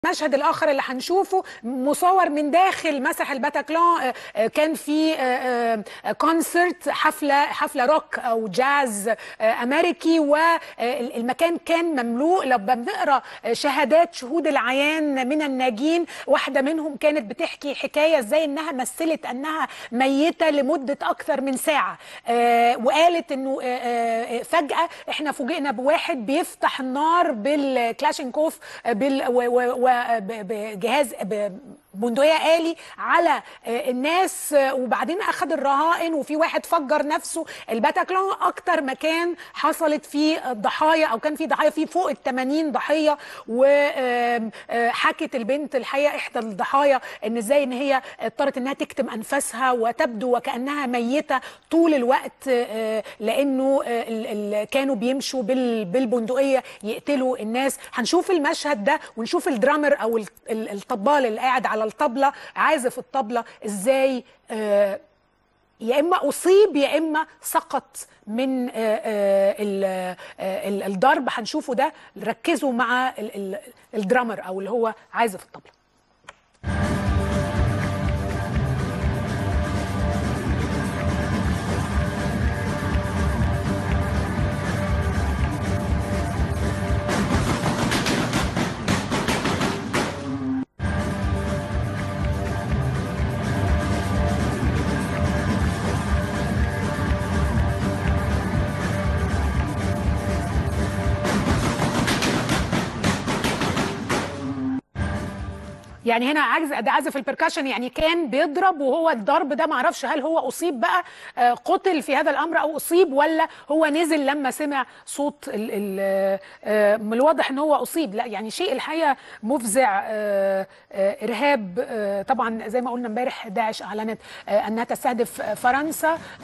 المشهد الاخر اللي هنشوفه مصور من داخل مسرح الباتاكلان آه، آه، كان في آه، آه، كونسرت حفله حفله روك او جاز آه، امريكي والمكان كان مملوء لما بنقرا شهادات شهود العيان من الناجين واحده منهم كانت بتحكي حكايه ازاي انها مثلت انها ميته لمده اكثر من ساعه آه، وقالت انه آه، آه، فجاه احنا فوجئنا بواحد بيفتح النار بالكلاشينكوف آه، بال و- و- و- ب- بجهاز ب- بندقية آلي على آه، الناس آه، وبعدين أخذ الرهائن وفي واحد فجر نفسه الباتاكلان أكتر مكان حصلت فيه الضحايا أو كان فيه ضحايا فيه فوق ال 80 ضحية وحكت البنت الحقيقة إحدى الضحايا إن إزاي إن هي اضطرت إنها تكتم أنفاسها وتبدو وكأنها ميتة طول الوقت آه، لأنه آه، ال- ال- كانوا بيمشوا بال- بالبندقية يقتلوا الناس هنشوف المشهد ده ونشوف الدرامر أو ال- ال- الطبال اللي قاعد على الطبلة عازف الطبلة إزاي آه، يا اما اصيب يا اما سقط من آه، آه، ال- آه، ال- الضرب هنشوفه ده ركزوا مع ال- ال- الدرامر او اللي هو عازف الطبله يعني هنا عاجز ده عازف البركاشن يعني كان بيضرب وهو الضرب ده معرفش هل هو اصيب بقى آه، قتل في هذا الامر او اصيب ولا هو نزل لما سمع صوت ال ال آه، من الواضح ان هو اصيب لا يعني شيء الحقيقه مفزع آه، آه، ارهاب آه، طبعا زي ما قلنا امبارح داعش اعلنت آه، انها تستهدف آه، فرنسا